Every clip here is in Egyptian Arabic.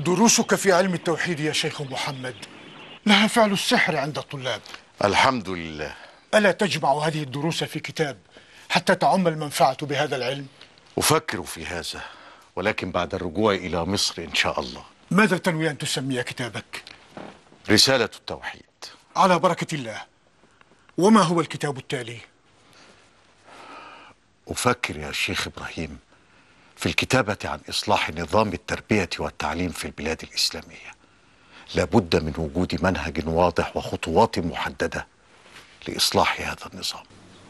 دروسك في علم التوحيد يا شيخ محمد لها فعل السحر عند الطلاب الحمد لله ألا تجمع هذه الدروس في كتاب حتى تعم المنفعة بهذا العلم أفكر في هذا ولكن بعد الرجوع إلى مصر إن شاء الله ماذا تنوي أن تسمي كتابك؟ رسالة التوحيد على بركة الله وما هو الكتاب التالي؟ أفكر يا شيخ إبراهيم في الكتابة عن إصلاح نظام التربية والتعليم في البلاد الإسلامية لابد من وجود منهج واضح وخطوات محددة لإصلاح هذا النظام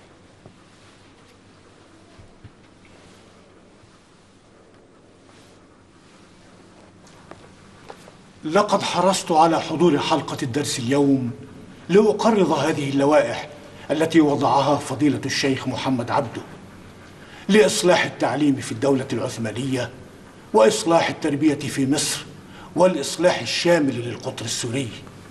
لقد حرصت على حضور حلقة الدرس اليوم لأقرض هذه اللوائح التي وضعها فضيلة الشيخ محمد عبده لإصلاح التعليم في الدولة العثمانية وإصلاح التربية في مصر والإصلاح الشامل للقطر السوري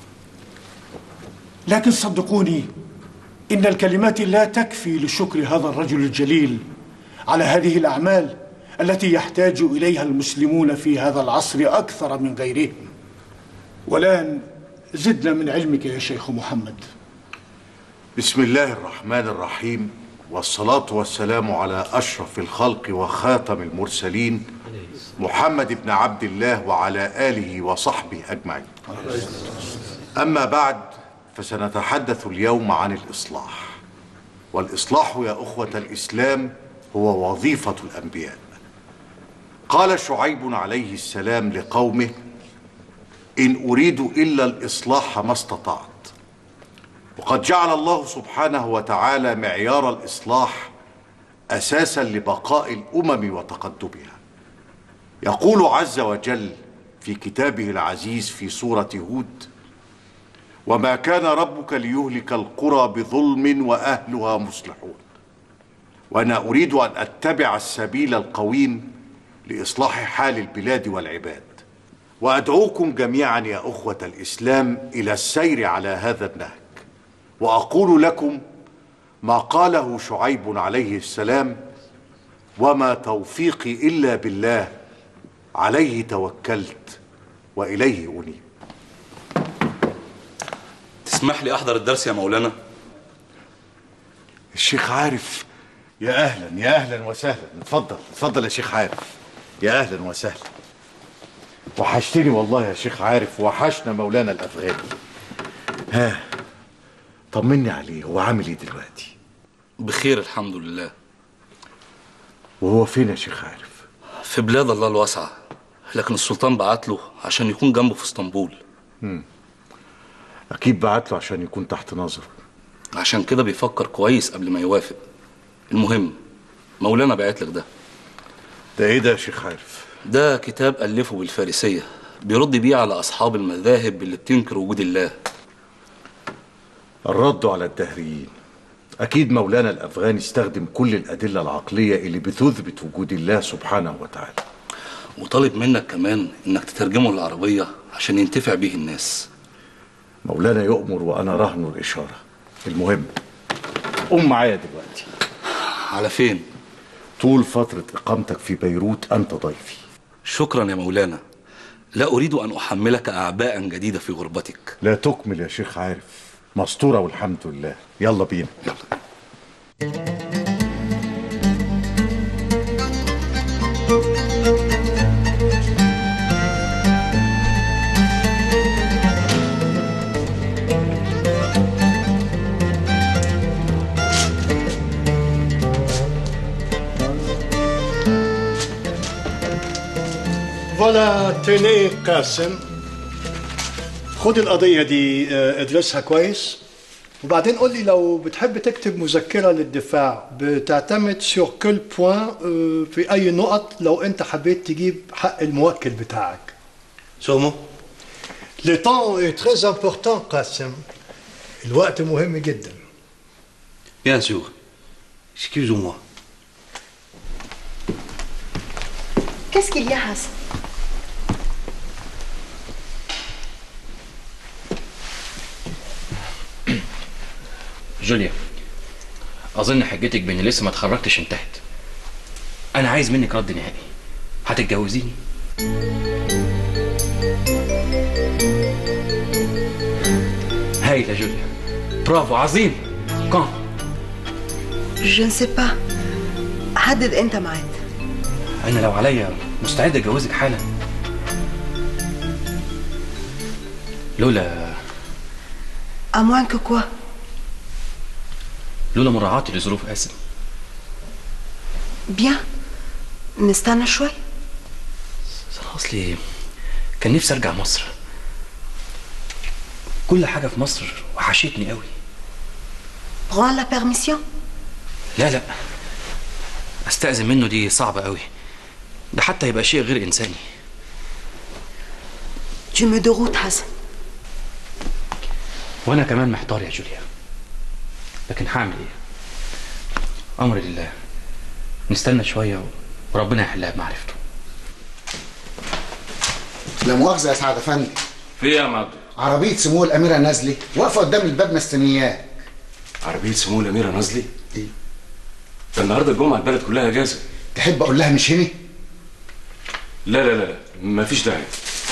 لكن صدقوني إن الكلمات لا تكفي لشكر هذا الرجل الجليل على هذه الأعمال التي يحتاج إليها المسلمون في هذا العصر أكثر من غيرهم والآن زدنا من علمك يا شيخ محمد بسم الله الرحمن الرحيم والصلاة والسلام على أشرف الخلق وخاتم المرسلين محمد بن عبد الله وعلى آله وصحبه أجمعين أما بعد فسنتحدث اليوم عن الإصلاح والإصلاح يا أخوة الإسلام هو وظيفة الأنبياء قال شعيب عليه السلام لقومه إن أريد إلا الإصلاح ما استطعت وقد جعل الله سبحانه وتعالى معيار الإصلاح أساسا لبقاء الأمم وتقدمها يقول عز وجل في كتابه العزيز في سورة هود وما كان ربك ليهلك القرى بظلم وأهلها مصلحون وأنا أريد أن أتبع السبيل القويم لإصلاح حال البلاد والعباد وأدعوكم جميعا يا أخوة الإسلام إلى السير على هذا النهج وأقول لكم ما قاله شعيب عليه السلام وما توفيقي إلا بالله عليه توكلت وإليه أنيب تسمح لي أحضر الدرس يا مولانا الشيخ عارف يا أهلا يا أهلا وسهلا اتفضل اتفضل يا شيخ عارف يا أهلا وسهلا وحشتني والله يا شيخ عارف وحشنا مولانا الأفغاني ها طمني عليه هو عامل ايه دلوقتي بخير الحمد لله وهو فين يا شيخ عارف في بلاد الله الواسعة لكن السلطان بعت له عشان يكون جنبه في اسطنبول اكيد بعت له عشان يكون تحت نظره عشان كده بيفكر كويس قبل ما يوافق المهم مولانا بعت لك ده ده ايه ده يا شيخ عارف ده كتاب ألفه بالفارسية بيرد بيه على أصحاب المذاهب اللي بتنكر وجود الله الرد على الدهريين اكيد مولانا الافغاني استخدم كل الادله العقليه اللي بتثبت وجود الله سبحانه وتعالى وطالب منك كمان إنك تترجمه للعربية عشان ينتفع به الناس مولانا يؤمر وانا رهن الاشاره المهم قوم معايا دلوقتي على فين؟ طول فتره اقامتك في بيروت انت ضيفي شكرا يا مولانا لا أريد أن أحملك أعباء جديدة في غربتك لا تكمل يا شيخ عارف مستوره والحمد لله يلا بينا يلا فوالا تيني قاسم خد القضية دي اه، ادرسها كويس وبعدين قول لي لو بتحب تكتب مذكرة للدفاع بتعتمد سور كل بوان اه، في أي نقط لو أنت حبيت تجيب حق الموكل بتاعك Sûrement. Le temps est très important قاسم الوقت مهم جدا Bien sûr. Excuse-moi. Qu'est-ce qu'il y a, Hassan جوليا اظن حجتك باني لسه ما اتخرجتش انتهت انا عايز منك رد نهائي هتتجوزيني هايل يا جوليا برافو عظيم كون جو نسي با حدد انت ميعاد انا لو عليا مستعد اتجوزك حالا لولا à moins que quoi لولا مراعاتي لظروف قاسم بيان نستنى شوي أنا اصلي كان نفسي ارجع مصر كل حاجه في مصر وحشتني قوي prends la permission لا لا استأذن منه دي صعبة قوي ده حتى يبقى شيء غير إنساني tu me déroutes حسن وأنا كمان محتار يا جوليا لكن هعمل إيه أمر لله نستنى شوية وربنا يحلها بمعرفته لا مؤاخذة يا سعد افندي في ايه يا عم عبده؟ عربية سمو الأميرة نازلي واقفة قدام الباب مستنياك عربية سمو الأميرة نازلي؟ إيه؟ ده النهارده الجمعة البلد كلها إجازة تحب أقول لها مش هنا؟ لا لا لا لا مفيش داعي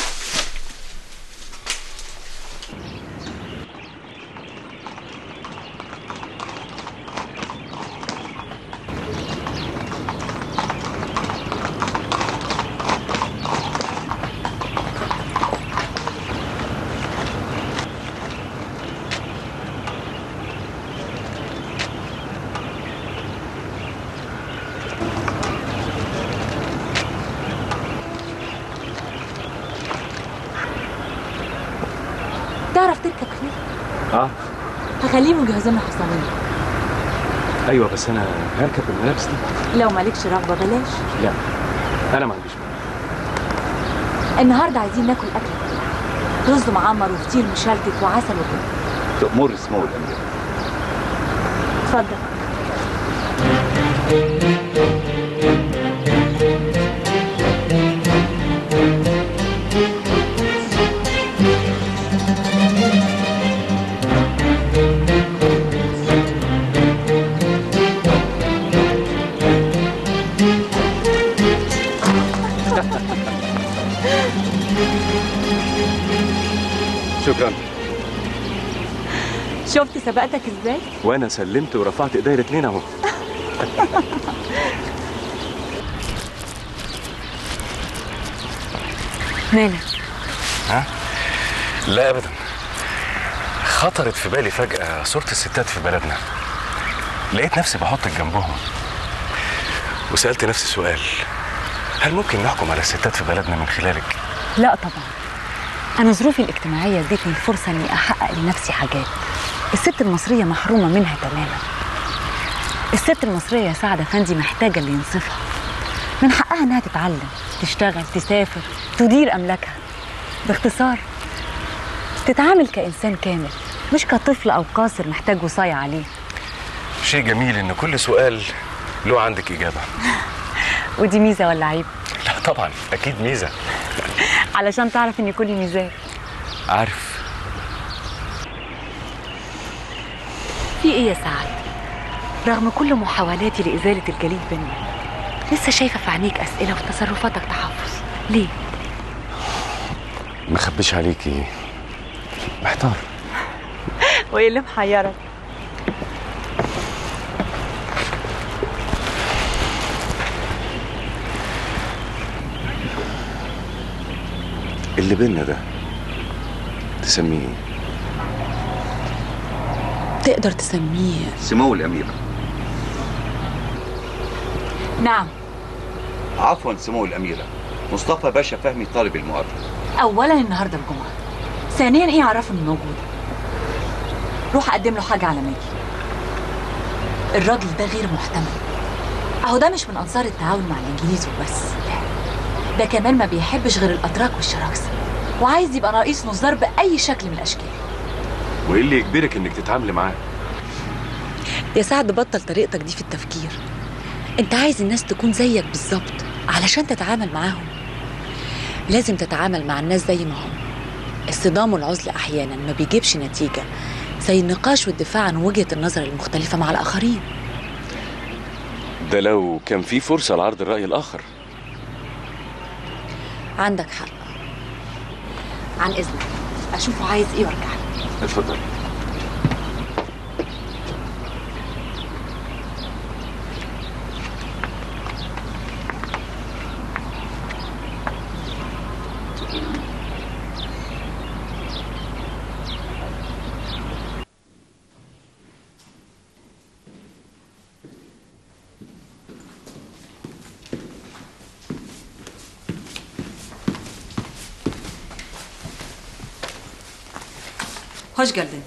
تعرف تركب خيل؟ اه هخليهم يجهزوا لنا حصانين ايوه بس انا هركب الملابس دي لو مالكش رغبة بلاش لا انا ما عنديش مانع النهاردة عايزين ناكل أكل رز معمر وفطير مشلتت وعسل وكده تأمر سمو الأميرة اتفضل شكرا شفت سبقتك ازاي؟ وانا سلمت ورفعت ايديا الاثنين اهو مالك؟ لا ابدا خطرت في بالي فجأة صورة الستات في بلدنا لقيت نفسي بحطك جنبهم وسألت نفسي سؤال هل ممكن نحكم على الستات في بلدنا من خلالك؟ لا طبعا أنا ظروفي الاجتماعية ادتني الفرصة إني أحقق لنفسي حاجات الست المصرية محرومة منها تماما الست المصرية يا سعد أفندي محتاجة اللي ينصفها من حقها إنها تتعلم تشتغل تسافر تدير أملاكها باختصار تتعامل كإنسان كامل مش كطفل أو قاصر محتاج وصاية عليه شيء جميل ان كل سؤال له عندك اجابة ودي ميزة ولا عيب لا طبعا اكيد ميزة علشان تعرف إن كل ميزان عارف في ايه يا سعد رغم كل محاولاتي لإزالة الجليد بيننا لسه شايفة في عينيك أسئلة وفي تصرفاتك تحفظ ليه؟ ما اخبيش عليكي محتار وإيه اللي محيرك؟ اللي بينا ده تسميه ايه؟ تقدر تسميه سمو الأميرة نعم عفوا سمو الأميرة مصطفى باشا فهمي طالب المقابلة أولا النهاردة الجمعة ثانيا إيه عرفه إني موجودة روح أقدم له حاجة على ماجي الراجل ده غير محتمل أهو ده مش من أنصار التعاون مع الإنجليز وبس لا ده كمان ما بيحبش غير الأتراك والشراكسة وعايز يبقى رئيس نظار بأي شكل من الأشكال وايه اللي يجبرك انك تتعاملي معاه؟ يا سعد بطل طريقتك دي في التفكير انت عايز الناس تكون زيك بالظبط علشان تتعامل معاهم لازم تتعامل مع الناس زي ما هم الصدام والعزلة أحيانا ما بيجيبش نتيجة زي النقاش والدفاع عن وجهة النظر المختلفة مع الآخرين ده لو كان في فرصة لعرض الرأي الآخر عندك حق عن إذنك أشوفه عايز إيه وأرجع لك اتفضل خوش جلدن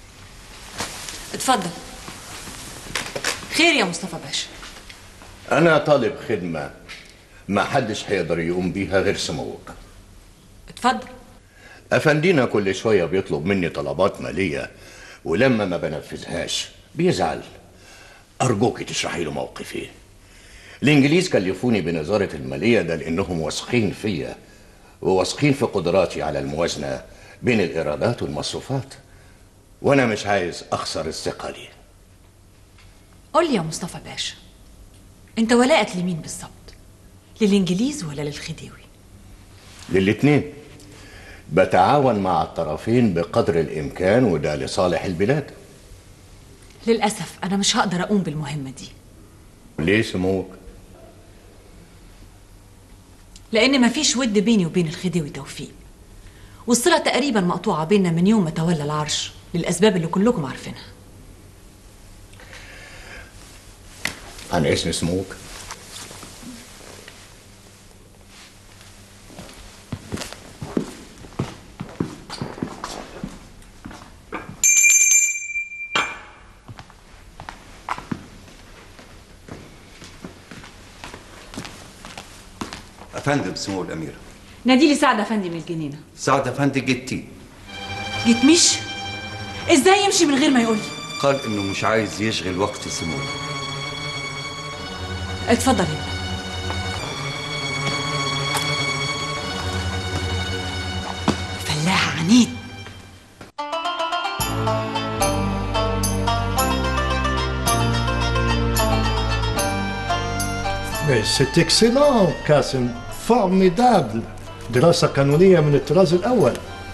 اتفضل خير يا مصطفى باشا أنا طالب خدمة ما حدش هيقدر يقوم بيها غير سموك اتفضل أفندينا كل شوية بيطلب مني طلبات مالية ولما ما بنفذهاش بيزعل أرجوك تشرحي له موقفي الإنجليز كلفوني بنظارة المالية ده لأنهم واثقين فيا وواثقين في قدراتي على الموازنة بين الإيرادات والمصروفات وأنا مش عايز أخسر الثقة دي قول لي يا مصطفى باشا انت ولاءك لمين بالظبط للانجليز ولا للخديوي للاتنين بتعاون مع الطرفين بقدر الإمكان وده لصالح البلاد للاسف انا مش هقدر اقوم بالمهمه دي ليه سموك؟ لان مفيش ود بيني وبين الخديوي توفيق والصله تقريبا مقطوعه بيننا من يوم ما تولى العرش للاسباب اللي كلكم عارفينها عن اسم سموك أفندم سمو الأميرة نادي لي سعد افندي من الجنينه سعد أفندي جتي جيت مش ازاي يمشي من غير ما يقول لي قال إنه مش عايز يشغل وقت سمو اتفضل يا فلاح عنيد Mais c'est excellent قاسم فورميدابل دراسة قانونية من الطراز الأول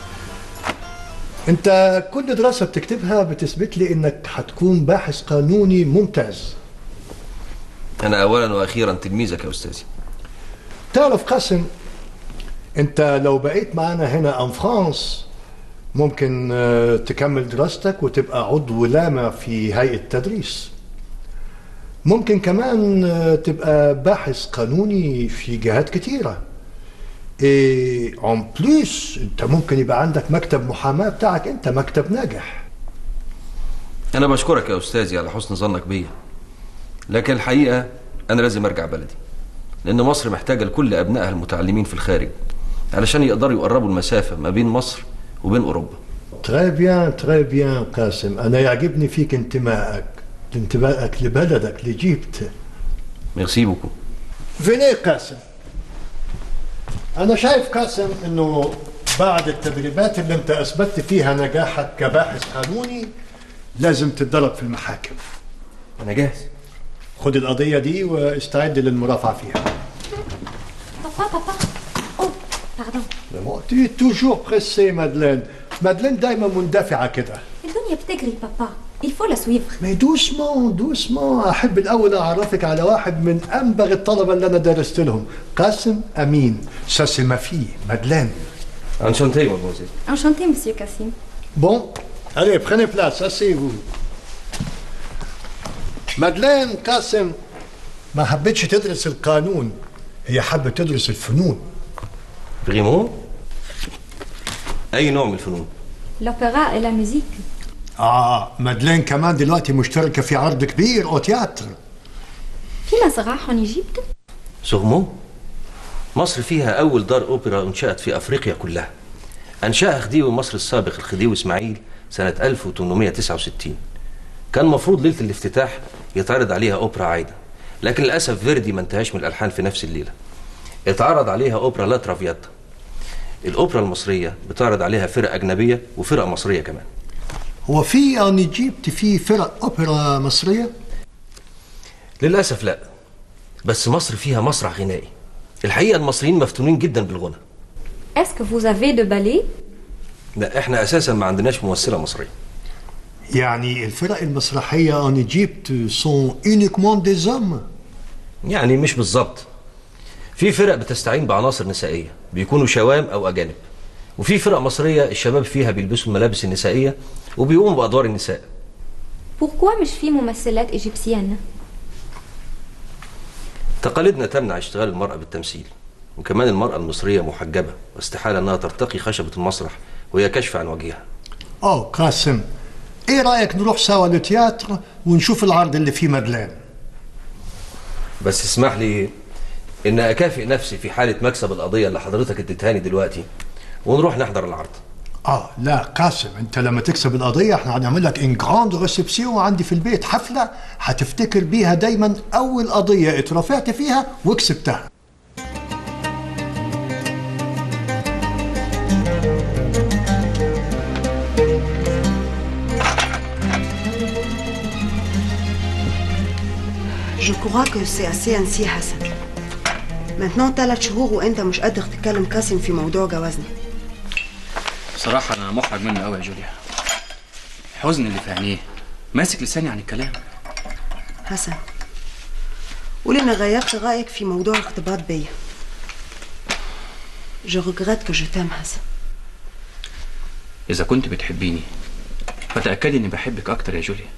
أنت كل دراسة بتكتبها بتثبت لي إنك هتكون باحث قانوني ممتاز أنا أولا وأخيرا تلميذك يا أستاذي تعرف قاسم أنت لو بقيت معانا هنا أن فرانس ممكن آه، تكمل دراستك وتبقى عضو لامع في هيئة تدريس ممكن كمان آه، تبقى باحث قانوني في جهات كتيرة ايه اون بليس انت ممكن يبقى عندك مكتب محاماة بتاعك انت مكتب ناجح أنا بشكرك يا أستاذي على حسن ظنك بيا لكن الحقيقة أنا لازم أرجع بلدي لأن مصر محتاجة لكل أبنائها المتعلمين في الخارج علشان يقدروا يقربوا المسافة ما بين مصر وبين أوروبا تري بيان تري بيان قاسم انا يعجبني فيك انتمائك انتمائك لبلدك لجيبت ميرسي بوكو فيني قاسم انا شايف قاسم انه بعد التدريبات اللي انت اثبتت فيها نجاحك كباحث قانوني لازم تتدرب في المحاكم انا جاهز خد القضيه دي واستعد للمرافعه فيها بابا بابا اوه باردون Tu es toujours pressé, Madeleine. Madeleine دايما مندفعة كده. الدنيا بتجري بابا il faut la suivre Mais doucement doucement أحب الأول أعرفك على واحد من أنبغ الطلبة اللي أنا درست لهم قاسم أمين Ça c'est ma fille, Madeleine. Enchanté, mademoiselle. enchanté monsieur Cassim Bon, allez, prenez place, asseyez-vous. مادلين قاسم ما حبتش تدرس القانون هي حابة تدرس الفنون فريمون أي نوع من الفنون l'opéra et la musique آه مادلين كمان دلوقتي مشتركة في عرض كبير أو تياتر في مسرح en Égypte سوغمون مصر فيها أول دار أوبرا أنشأت في أفريقيا كلها أنشأها خديوي مصر السابق الخديوي إسماعيل سنة 1869 كان مفروض ليلة الافتتاح يتعرض عليها أوبرا عايدة لكن للأسف فيردي ما انتهاش من الألحان في نفس الليلة اتعرض عليها أوبرا لا ترافياتا الأوبرا المصرية بتعرض عليها فرق أجنبية وفرق مصرية كمان هو في أن إيجيبت في فرق أوبرا مصرية؟ للأسف لا بس مصر فيها مسرح غنائي الحقيقة المصريين مفتونين جدا بالغنى est-ce que vous avez de ballet لا احنا أساسا ما عندناش ممثلة مصرية يعني الفرق المسرحية أن إيجيبت سون uniquement des hommes يعني مش بالظبط في فرق بتستعين بعناصر نسائية بيكونوا شوام أو أجانب وفي فرق مصرية الشباب فيها بيلبسوا الملابس النسائية وبيقوموا بأدوار النساء pourquoi مش في ممثلات إيجيبسيان تقاليدنا تمنع اشتغال المرأة بالتمثيل وكمان المرأة المصرية محجبة واستحالة أنها ترتقي خشبة المسرح وهي كاشفة عن وجهها أوه قاسم إيه رأيك نروح سوا للتياتر ونشوف العرض اللي فيه مدلان بس اسمح لي ان اكافئ نفسي في حاله مكسب القضيه اللي حضرتك اديتهاني دلوقتي ونروح نحضر العرض اه لا قاسم انت لما تكسب القضيه احنا هنعمل لك ان جراند ريسبسيون عندي في البيت حفله هتفتكر بيها دايما اول قضيه اترفعت فيها وكسبتها جو كوا كو سي اسي انسي حسن maintenant ثلاث شهور وانت مش قادر تتكلم قاسم في موضوع جوازنا بصراحة أنا محرج منه قوي يا جوليا الحزن اللي في عينيه ماسك لساني عن الكلام حسن قول انك غيرت رايك في موضوع الارتباط بيا جو ريغريت كو جو تام حسن إذا كنت بتحبيني فتأكدي إني بحبك أكتر يا جوليا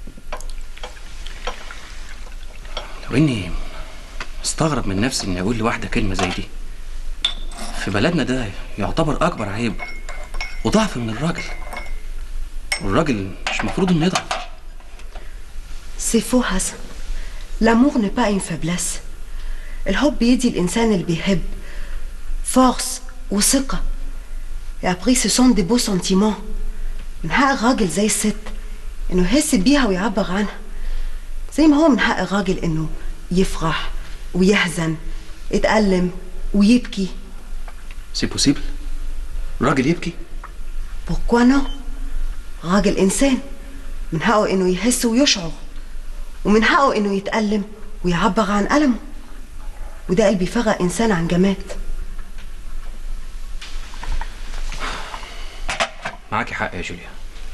لو إني استغرب من نفسي إني أقول لواحدة كلمة زي دي في بلدنا ده يعتبر أكبر عيب وضعف من الراجل والراجل مش مفروض إنه يضعف سي فو حسن لامور ني با اون فابلس الحب بيدي الانسان اللي بيحب فورس وثقة et après ce sont des beaux sentiments من حق الراجل زي الست انه يحس بيها ويعبر عنها زي ما هو من حق الراجل انه يفرح ويحزن يتألم ويبكي سي بوسيبل راجل يبكي بوركوا نو راجل انسان من حقه انه يحس ويشعر ومن حقه انه يتألم ويعبر عن ألمه وده اللي بيفرق انسان عن جماد معاكي حق يا جوليا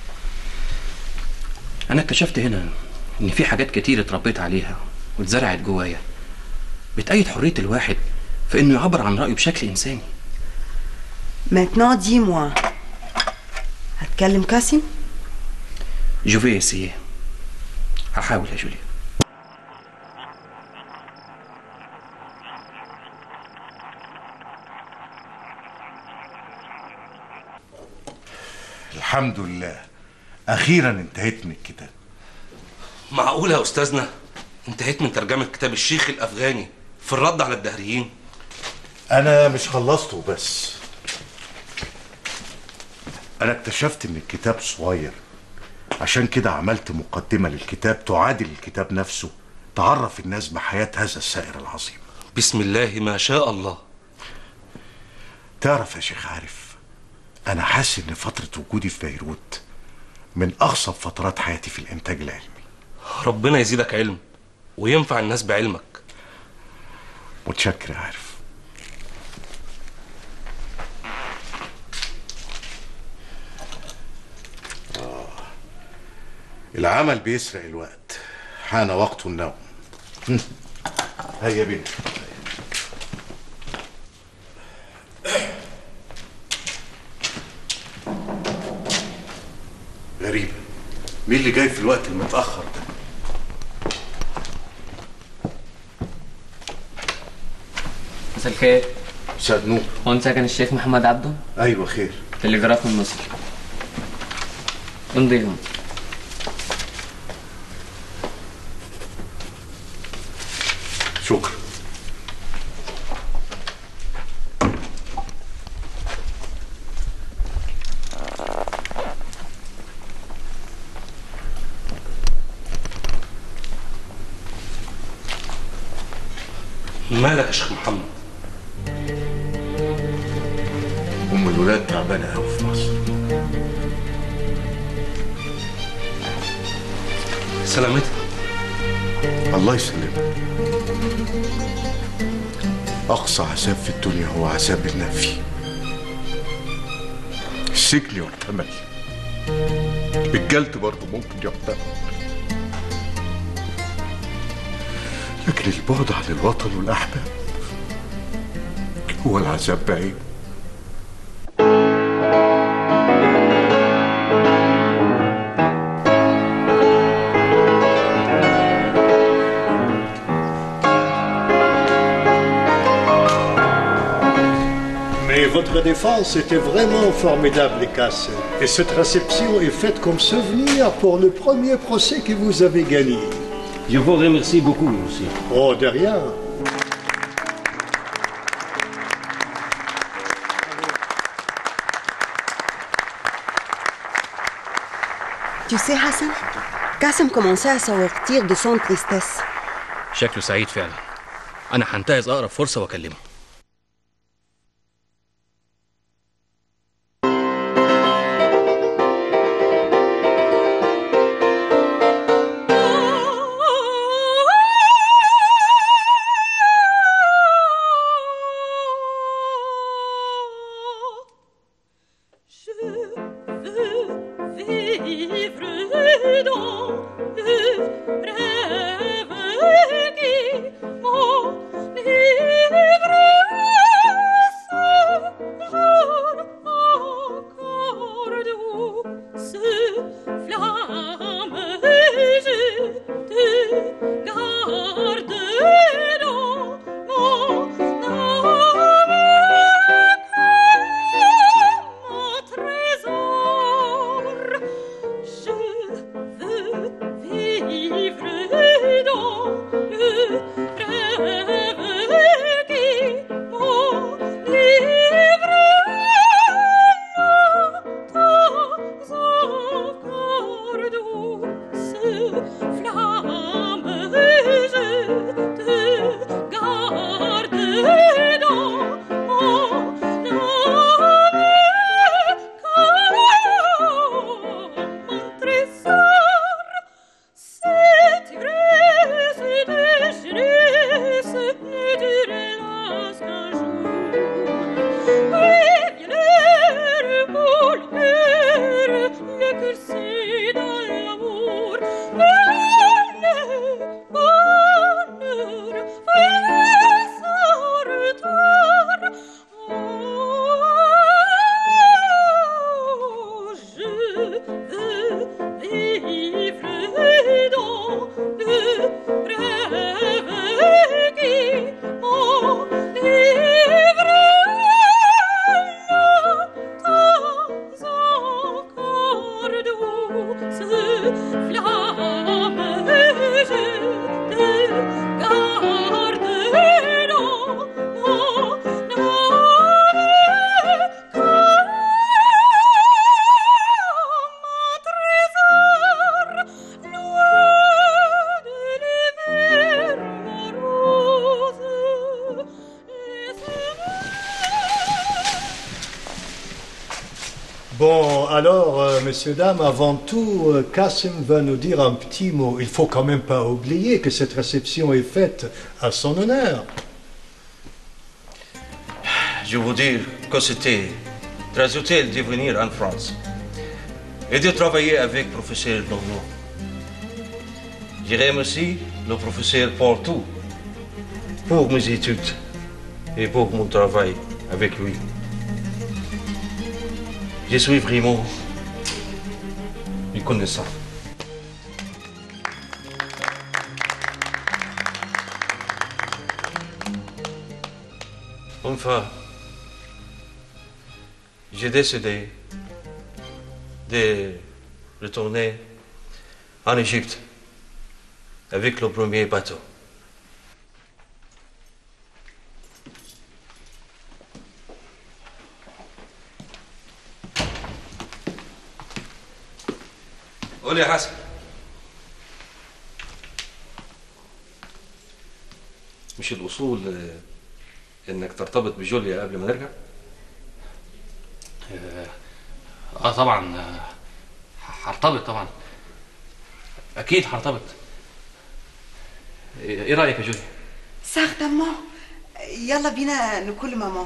أنا اكتشفت هنا إن في حاجات كتير اتربيت عليها واتزرعت جوايا بتأيد حرية الواحد في إنه يعبر عن رأيه بشكل إنساني Maintenant, dis-moi. هتكلم كاسم؟ جوفي سي هحاول يا جوليا الحمد لله اخيرا انتهيت من الكتاب معقول يا استاذنا انتهيت من ترجمه كتاب الشيخ الافغاني في الرد على الدهريين انا مش خلصته بس انا اكتشفت ان الكتاب صغير عشان كده عملت مقدمة للكتاب تعادل الكتاب نفسه تعرف الناس بحياة هذا السائر العظيم بسم الله ما شاء الله تعرف يا شيخ عارف انا حاسس ان فترة وجودي في بيروت من اغصب فترات حياتي في الانتاج العلمي ربنا يزيدك علم وينفع الناس بعلمك متشكر يا عارف آه. العمل بيسرق الوقت حان وقت النوم هم. هيا بينا غريبة مين اللي جاي في الوقت المتأخر ده؟ مساء الخير مساء النور هو انت ساكن الشيخ محمد عبده؟ ايوه خير تلجراف من مصر امضي هون شكرا مالك يا شيخ محمد ام الولاد تعبانه قوي في مصر سلامتها الله يسلمك اقصى عذاب في الدنيا هو عذاب النفي السجن يحتمل الجلد برضه ممكن يحتمل لكن البعد عن الوطن والاحباب هو العذاب بعيد Et votre défense était vraiment formidable, Casse. Et cette réception est faite comme souvenir pour le premier procès que vous avez gagné. Je vous remercie beaucoup aussi. Oh, de rien. Tu sais, Hassan, Kassem commençait à sortir de son tristesse. شكله سعيد فعلا انا هنتهز اقرب فرصه واكلمه vivre dans le rêve qui m'enivre ce jour encore douce flamme je te garde dans mon âme mon trésor je veux vivre dans le rêve qui m'enivre longtemps encore douce flamme je te garde dans mon âme mon trésor cette ivresse de jeunesse ne durera qu'un jour. Oui, bien l'heure, oh, l'heure, le cœur c'est dans l'amour. Bonheur, bonheur, fais son retour. Oh, je veux vivre dans le rêve qui m'enivre longtemps encore douce flamme je te garde dans mon âme mon trésor loin de l'hiver morose Bon, alors, euh, messieurs, dames, avant tout, euh, Kassim va nous dire un petit mot. Il faut quand même pas oublier que cette réception est faite à son honneur. Je vous dire que c'était très utile de venir en France et de travailler avec le professeur Normand. Je remercie le professeur Portou pour mes études et pour mon travail avec lui. Je suis vraiment reconnaissant. Enfin, j'ai décidé de retourner en Égypte avec le premier bateau. قول يا حسن مش الأصول آه، إنك ترتبط بجوليا قبل ما نرجع؟ اه آه طبعا آه، هرتبط طبعا اكيد هرتبط ايه إيه رايك يا جولي Certainement. يلا بينا نقول ماما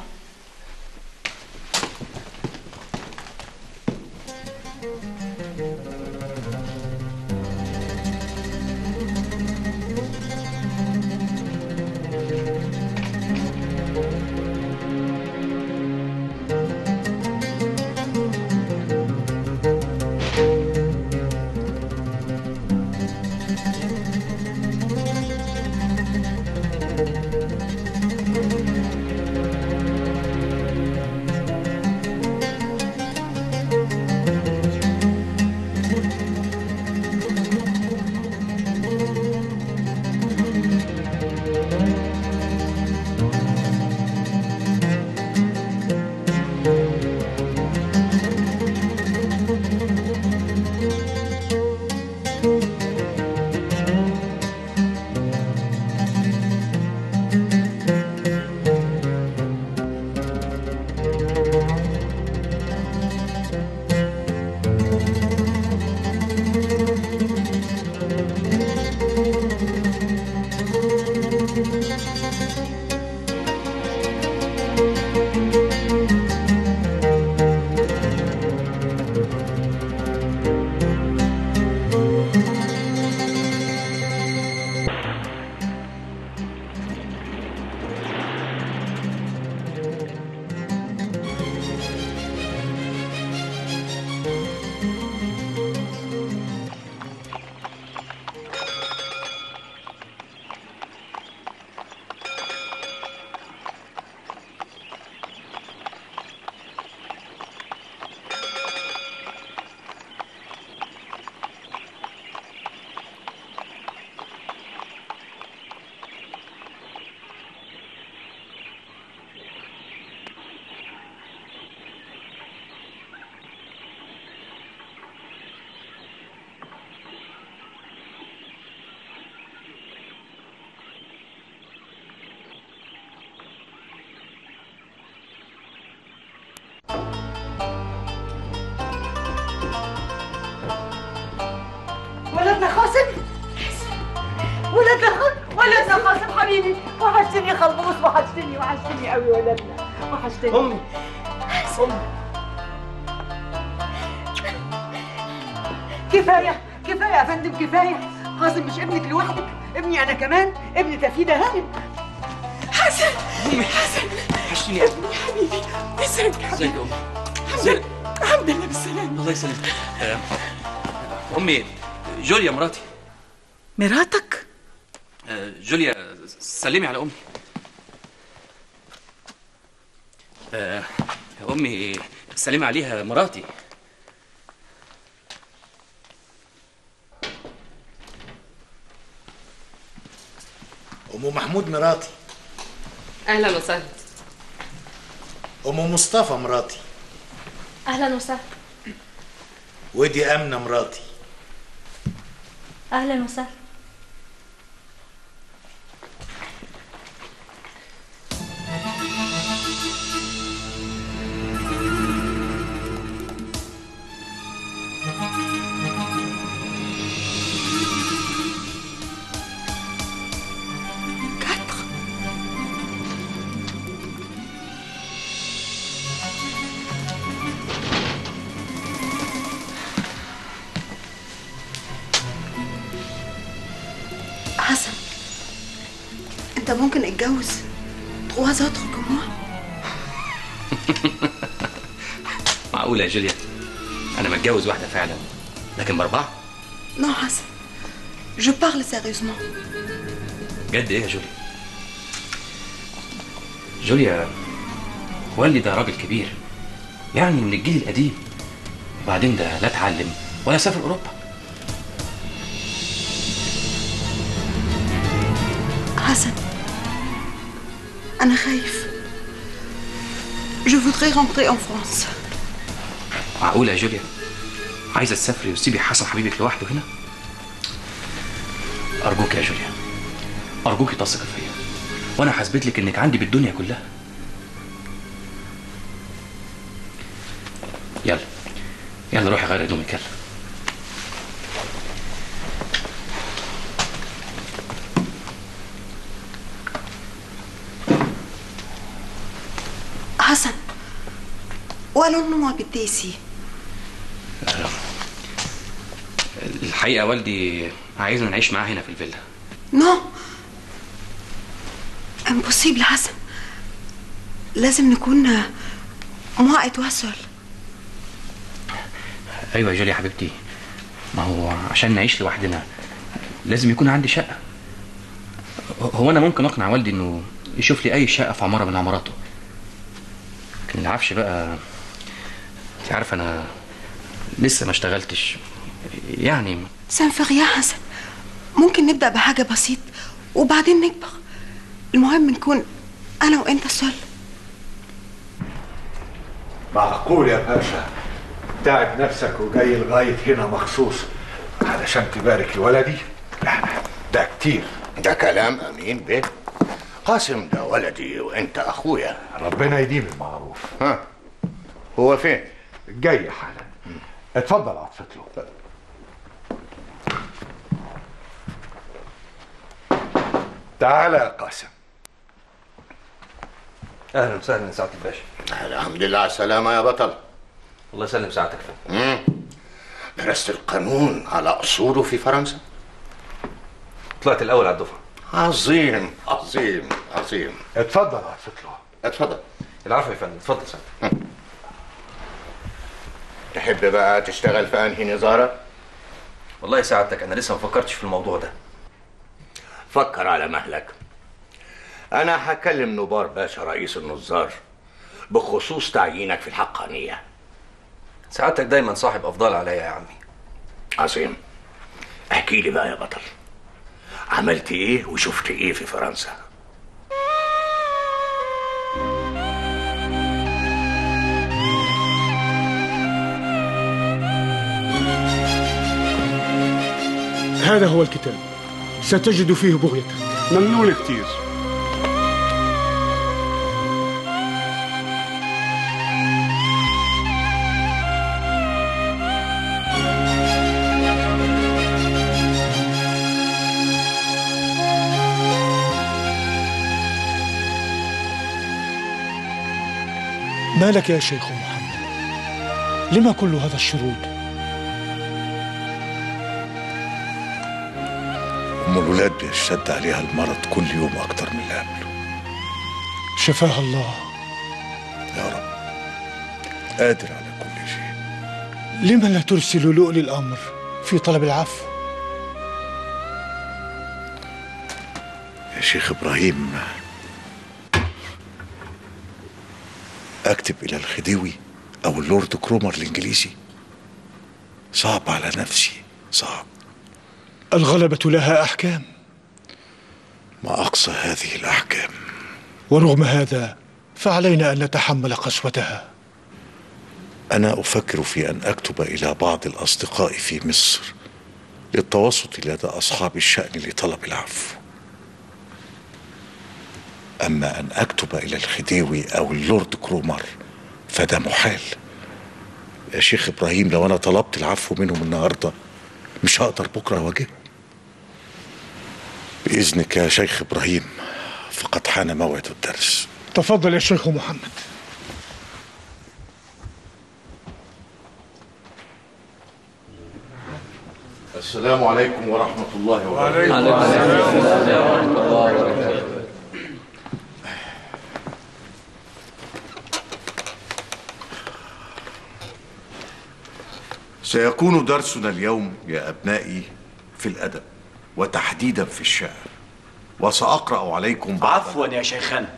ولدنا قاسم حبيبي وحشتني يا خلبوس وحشتني وحشتني قوي ولدنا وحشتني امي امي كفايه كفايه يا فندم كفايه قاسم مش ابنك لوحدك ابني انا كمان ابن تفيده هانم حسن حسن وحشتني قوي ابني حبيبي ازيك يا ازيك حبيبي يا امي ازيك الحمد لله بالسلامه الله يسلمك آه، امي جوليا مراتي مراتك آه، جوليا سلمي على امي آه، يا امي سلمي عليها مراتي ام محمود مراتي اهلا وسهلا ام مصطفى مراتي اهلا وسهلا ودي امنه مراتي اهلا وسهلا حسن انت ممكن اتجوز trois autres que moi معقولة يا جوليا أنا متجوز واحدة فعلا لكن بأربعة non حسن je parle sérieusement جد إيه يا جوليا جوليا والدي ده راجل كبير يعني من الجيل القديم وبعدين ده لا اتعلم ولا سافر أوروبا حسن أنا خايف Je voudrais rentrer en France. معقولة يا جوليا عايزة تسافري وتسيبي حسن حبيبك لوحده هنا أرجوك يا جوليا أرجوك تثقي فيا وأنا هثبت لك إنك عندي بالدنيا كلها يلا يلا روحي غير هدومك يلا Hassan, où allons-nous habiter ici الحقيقة والدي عايزنا نعيش معاه هنا في الفيلا Non. Impossible حسن. لازم نكون moi et toi seul. أيوة يا جوليا حبيبتي ما هو عشان نعيش لوحدنا لازم يكون عندي شقة هو أنا ممكن أقنع والدي إنه يشوف لي أي شقة في عمارة من عماراته لكن العفش بقى أنت عارفة أنا لسه ما اشتغلتش يعني Ça ne fait rien حسن. ممكن نبدأ بحاجة بسيط وبعدين نكبر. المهم نكون أنا وأنت سول. معقول يا باشا تعب نفسك وجاي لغاية هنا مخصوص علشان تبارك لولدي لا ده كتير ده كلام امين به قاسم ده ولدي وانت اخويا ربنا يديم المعروف ها هو فين جاي حالا اتفضل عطفت له تعال يا قاسم اهلا وسهلا سعاده الباشا الحمد لله على السلامة يا بطل الله يسلم سعادتك فندم مم. درست القانون على أصوله في فرنسا طلعت الاول على الدفعه عظيم عظيم عظيم اتفضل عطفت له اتفضل العفو يا فندم اتفضل سعادتك تحب بقى تشتغل في أنهي نظارة؟ والله سعادتك انا لسه ما فكرتش في الموضوع ده فكر على مهلك أنا هكلم نبار باشا رئيس النظار بخصوص تعيينك في الحقانية سعادتك دايما صاحب افضال عليا يا عمي عظيم احكي لي بقى يا بطل عملت ايه وشفت ايه في فرنسا هذا هو الكتاب ستجد فيه بغيتك ممنون كتير ما لك يا شيخ محمد لما كل هذا الشرود أم الولاد بيشتد عليها المرض كل يوم أكتر من اللي قبله شفاها الله يا رب قادر على كل شيء لما لا ترسل لؤلؤ الأمر في طلب العفو يا شيخ إبراهيم أكتب إلى الخديوي أو اللورد كرومر الإنجليزي صعب على نفسي صعب الغلبة لها أحكام ما أقصى هذه الأحكام ورغم هذا فعلينا أن نتحمل قسوتها أنا أفكر في أن أكتب إلى بعض الأصدقاء في مصر للتوسط لدى أصحاب الشأن لطلب العفو أما أن أكتب إلى الخديوي أو اللورد كرومر فده محال يا شيخ إبراهيم لو أنا طلبت العفو منهم النهاردة مش هقدر بكرة أواجههم بإذنك يا شيخ إبراهيم فقد حان موعد الدرس تفضل يا شيخ محمد السلام عليكم ورحمة الله وعليكم السلام ورحمة الله وبركاته سيكون درسنا اليوم يا أبنائي في الأدب وتحديدا في الشعر وسأقرأ عليكم بعض عفوا يا شيخنا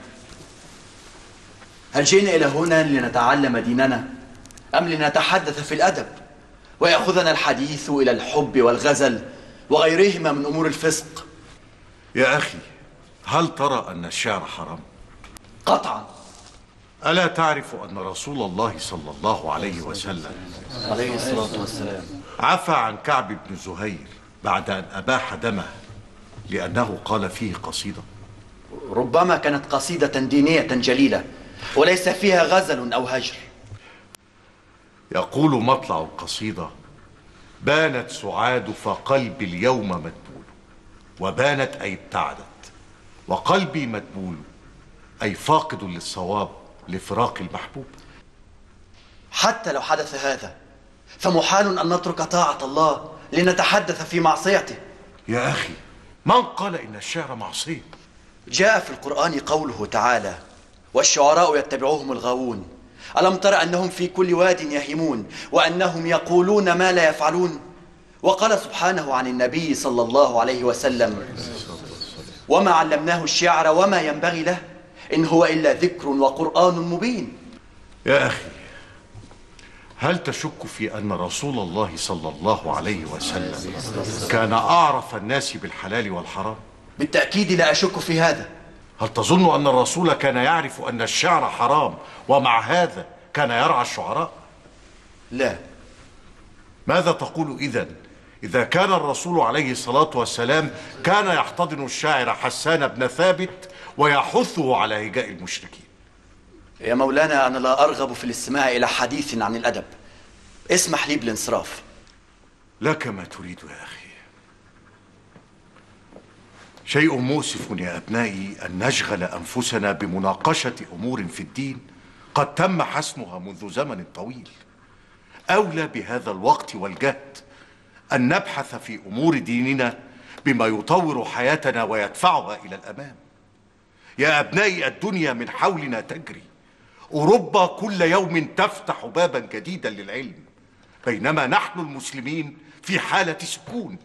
هل جئنا إلى هنا لنتعلم ديننا أم لنتحدث في الأدب ويأخذنا الحديث إلى الحب والغزل وغيرهما من أمور الفسق يا أخي هل ترى أن الشعر حرام؟ قطعا ألا تعرف أن رسول الله صلى الله عليه وسلم عليه الصلاة والسلام عفى عن كعب بن زهير بعد أن أباح دمه لأنه قال فيه قصيدة ربما كانت قصيدة دينية جليلة وليس فيها غزل أو هجر يقول مطلع القصيدة بانت سعاد فقلبي اليوم مدبول وبانت أي ابتعدت وقلبي مدبول أي فاقد للصواب لفراق المحبوب حتى لو حدث هذا فمحال أن نترك طاعة الله لنتحدث في معصيته يا أخي من قال إن الشعر معصية جاء في القرآن قوله تعالى والشعراء يتبعوهم الغاوون ألم تر أنهم في كل واد يهيمون وأنهم يقولون ما لا يفعلون وقال سبحانه عن النبي صلى الله عليه وسلم وما علمناه الشعر وما ينبغي له إن هو إلا ذكر وقرآن مبين يا أخي هل تشك في أن رسول الله صلى الله عليه وسلم كان أعرف الناس بالحلال والحرام؟ بالتأكيد لا أشك في هذا هل تظن أن الرسول كان يعرف أن الشعر حرام ومع هذا كان يرعى الشعراء؟ لا ماذا تقول إذن إذا كان الرسول عليه الصلاة والسلام كان يحتضن الشاعر حسان بن ثابت ويحثه على هجاء المشركين يا مولانا أنا لا أرغب في الاستماع إلى حديث عن الأدب اسمح لي بالانصراف لك ما تريد يا أخي شيء مؤسف يا أبنائي أن نشغل أنفسنا بمناقشة أمور في الدين قد تم حسمها منذ زمن طويل أولى بهذا الوقت والجهد أن نبحث في أمور ديننا بما يطور حياتنا ويدفعها إلى الأمام يا أبنائي الدنيا من حولنا تجري أوروبا كل يوم تفتح بابا جديدا للعلم بينما نحن المسلمين في حالة سكون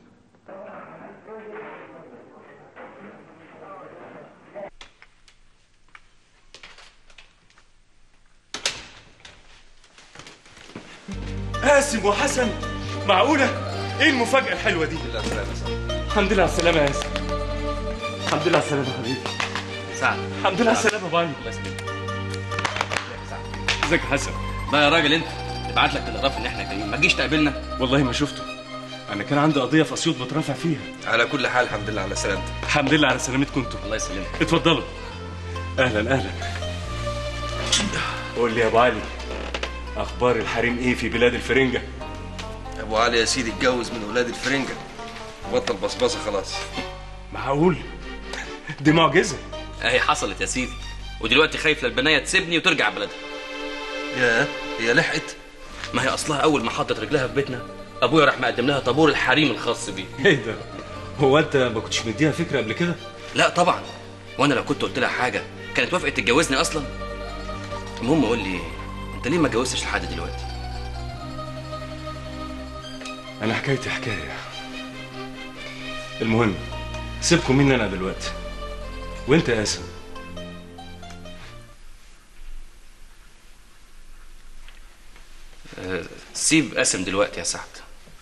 قاسم وحسن معقولة؟ ايه المفاجأة الحلوة دي؟ الحمد لله على السلامة يا ياسر الحمد لله على السلامة يا حبيبي سعد الحمد لله على السلامة يا باي الله يسلمك ازيك يا حسن لا يا راجل انت ابعت لك تلغراف ان احنا جايين ما تجيش تقابلنا والله ما شفته انا كان عندي قضية في اسيوط بترافع فيها على كل حال الحمد لله على سلامتك الحمد لله على سلامتكم انتوا الله يسلمك اتفضلوا اهلا اهلا قول لي يا ابو علي اخبار الحريم ايه في بلاد الفرنجة ابو علي يا سيدي اتجوز من ولاد الفرنجة بطل بصبصة خلاص معقول دي معجزة اهي حصلت يا سيدي ودلوقتي خايف للبنايه تسيبني وترجع بلدها يا هي لحقت ما هي اصلها اول ما حطت رجلها في بيتنا ابويا راح مقدم لها طابور الحريم الخاص بيه ايه ده هو انت ما كنتش مديها فكره قبل كده لا طبعا وانا لو كنت قلت لها حاجه كانت وافقت تتجوزني اصلا المهم قول لي انت ليه ما اتجوزتش لحد دلوقتي انا حكايتي حكايه المهم سيبكم مني انا دلوقتي وانت يا قاسم أه سيب قاسم دلوقتي يا سعد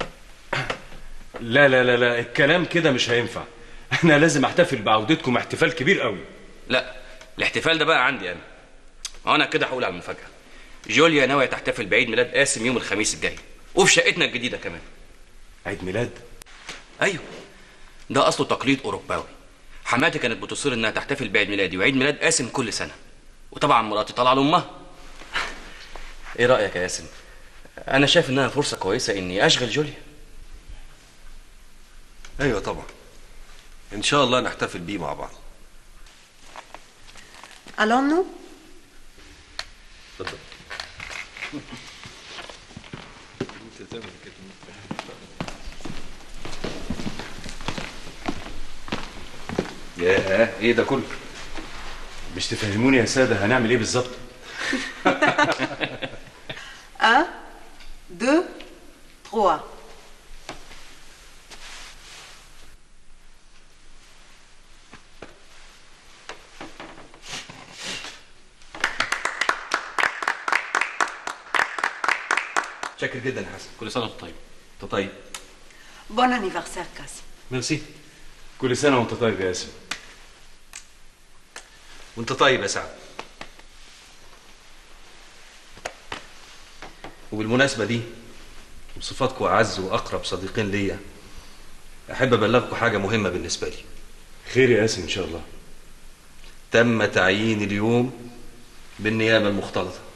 لا لا لا لا الكلام كده مش هينفع انا لازم احتفل بعودتكم احتفال كبير قوي لا الاحتفال ده بقى عندي انا انا كده هقول على المفاجاه جوليا ناويه تحتفل بعيد ميلاد قاسم يوم الخميس الجاي وفي شقتنا الجديده كمان عيد ميلاد ايوه ده اصله تقليد اوروباوي حماتي كانت بتصر انها تحتفل بعيد ميلادي وعيد ميلاد قاسم كل سنه وطبعا مراتي طالعه لامها ايه رايك يا ياسم انا شايف انها فرصه كويسه اني اشغل جوليا ايوه طبعا ان شاء الله نحتفل بيه مع بعض Allons-nous اتفضل ياه ايه ده كله مش تفهموني يا ساده هنعمل ايه بالظبط Un, deux, trois. شاكر جدا يا حسن كل سنه وانت طيب انت طيب Bon anniversaire, Cassim. ميرسي كل سنه وانت طيب يا ياسم وانت طيب يا سعد وبالمناسبة دي بصفاتكم أعز وأقرب صديقين ليا أحب أبلغكم حاجة مهمة بالنسبة لي خير يا ياسم ان شاء الله تم تعيين اليوم بالنيابة المختلطة